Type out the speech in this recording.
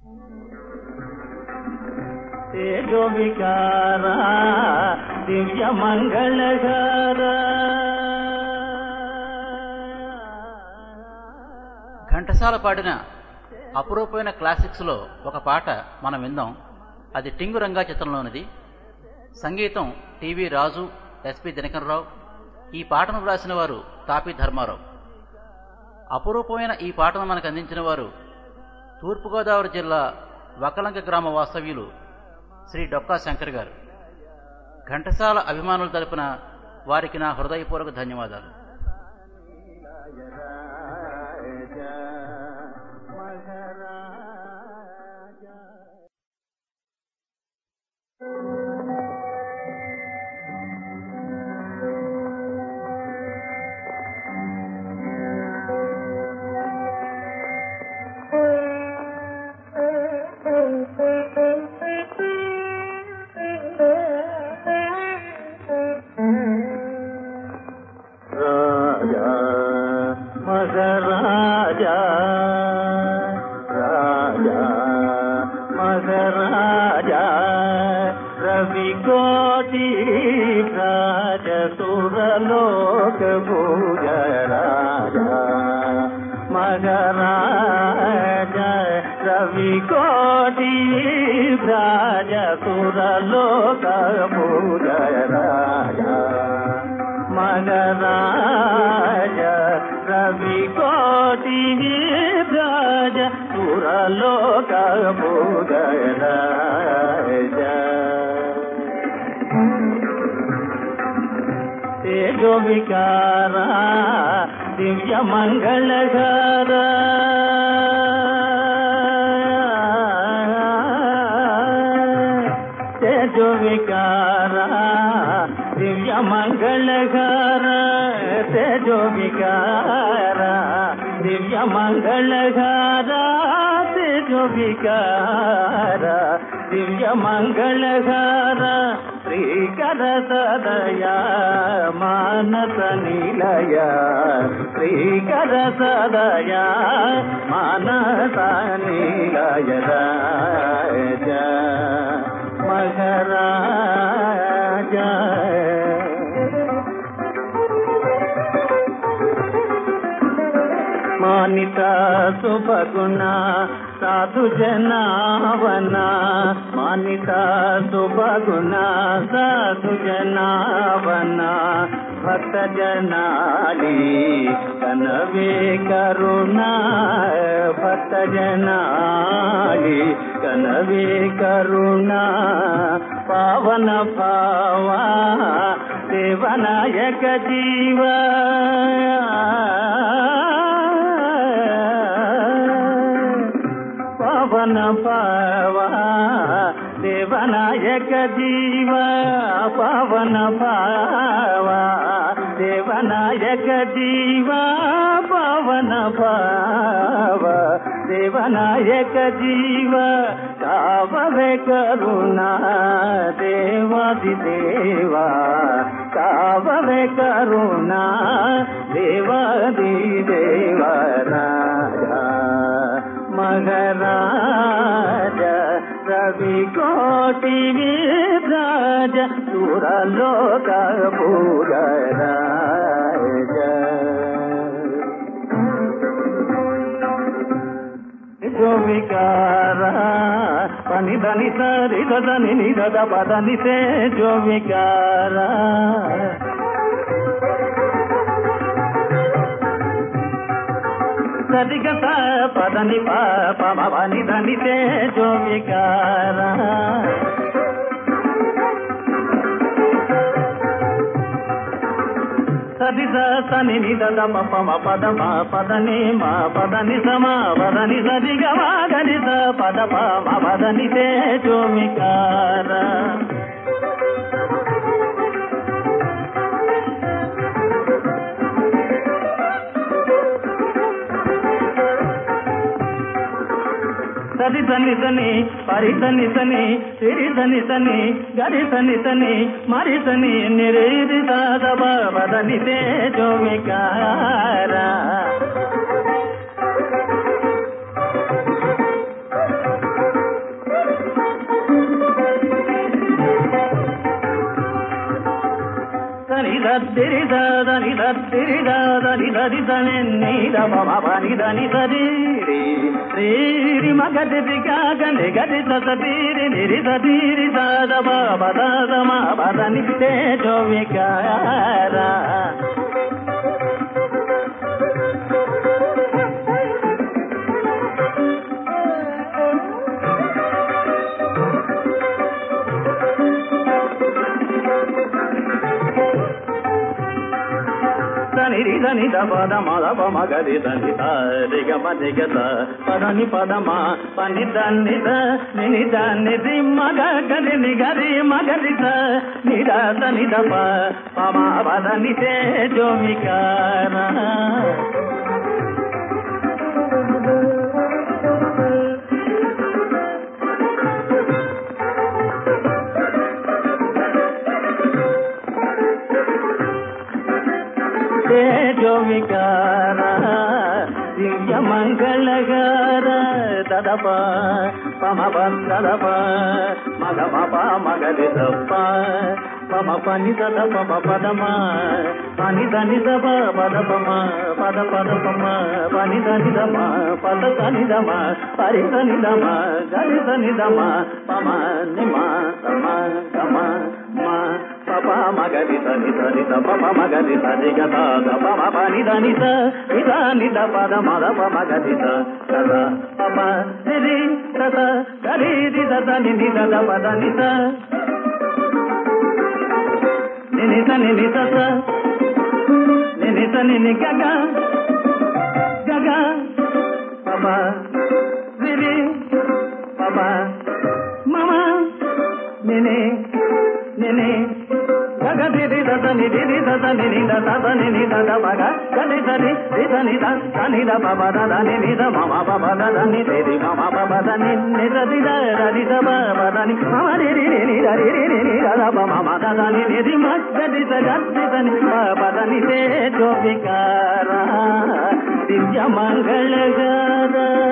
తేజో వికార దివ్య మంగళగార ఘంటసాల పాడిన అపురూపమైన క్లాసిక్స్ లో ఒక పాట మనం విందాం అది టింగు రంగా చిత్రంలోనిది సంగీతం టివి రాజు ఎస్పి దినకరరావు ఈ పాటను వ్రాసిన వారు తాపి ధర్మారావు అపురూపమైన ఈ పాటను మనకు అందించిన వారు తూర్పుగోదావరి జిల్లా వకలంక గ్రామ వాస్తవ్యులు శ్రీ డొక్కా శంకర్ గారు ఘంటసాల అభిమానులు తరపున వారికి నా హృదయపూర్వక ధన్యవాదాలు రాజా మగరాజా రాజా మగరాజా రవి కోటి రాజ సురలోక భూజ రాజా మగరాజ రవి కోటి రాజ సురలోక భూజ రాజా మగరాజ రవి కోటి రాజ సురలోక భూగరాజ తేజో వికార దివ్య మంగళగార తేజో వికార దివ్య మంగళగార తేజో వికార దివ్య మంగళగార తేజో వికార దివ్య మంగళగార శ్రీకర సదయ మానస నిలయ శ్రీకర సదయ మానస నిలయ రాజ మగరాజ మానిత శుభగుణ సాధు జనావన మానిత శుభగుణ సాధు జనావన భక్త జనాలి కనవే కరుణ భక్త జనాలి కనవే కరుణ పావన భావా దేవనాయక జీవా పవన పవా దేవనాయక జీవ పవన పవా దేవనాయక జీవ పవన పవ దేవనాయక జీవ కావవే కరుణా దేవాది దేవా కావవే కరుణా దేవాది దేవరాజా మగరాజ రవి కోటి విరాజ సురలోక పూరరాజ जो विकार पनि धनि सरि धनि निध पदनि से जो विकार సరిగ పదని పని ధని తే జో వికార సది సని నిద దమ పమ పద మా పదని మా పదని సమా పదని సది గని స పద పమ పదని తే జో వికార సరి సని సని పరి సని సని సిరి సని సని గరి సని సని మరి సని నిరేది దాద బదని తేజో వికారా దిరి దాద నిద దిరి దాద నిద నిద నీద మమ పని దని సరి రీ రి మగ దిరి గాగ నిగది సద తీరి నిరి సదీరి దాద బాబ దాద మా పదని తేజో వికార దని దని ద పద మద ప మగది దని త రిగ మ రిగ త పదని పదమ పని దని ద నిని దని రి మగ గది ని గరి మగది త నిద దని ద ప పమ పదని తే జోమికార తేజో వికార దివ్య మంగళగార దదప పమ దదప మగ మప మగది దప్ప పమ పని దద పమ పదమ పని దని దప పద పమ పద పద పమ పని దని దమ పద దని దమ పరి దని దమ గరి దని దమ పమ నిమ తమ గమ మా పప మగరి సని సని ద పప మగరి సని గద ద పమ పని దని స ఇద నిద పద మద ప మగరి స గద పమ నిరి దద గరి ది దద ని దద పద ని స నిని స నిని స స నిని స నిని గగ గగ పప నిరి పప మమ నిని నిని గగ దిరి దద నిరి దద నిని దద ద నిని దద మగ గని దరి రి దని ద దని ద పబ ద ద నిని ద మమ పబ ద ద ని రి రి మమ పబ ద ని ని ద ది ద ద ది ద బ బ ద ని మమ రి రి రి ని ద రి రి రి ని ద ద ప మమ ద ద ని ని రి మ గ ది ద గ ది ద ని ప ప ద ని తే జో వికార దివ్య మంగళగార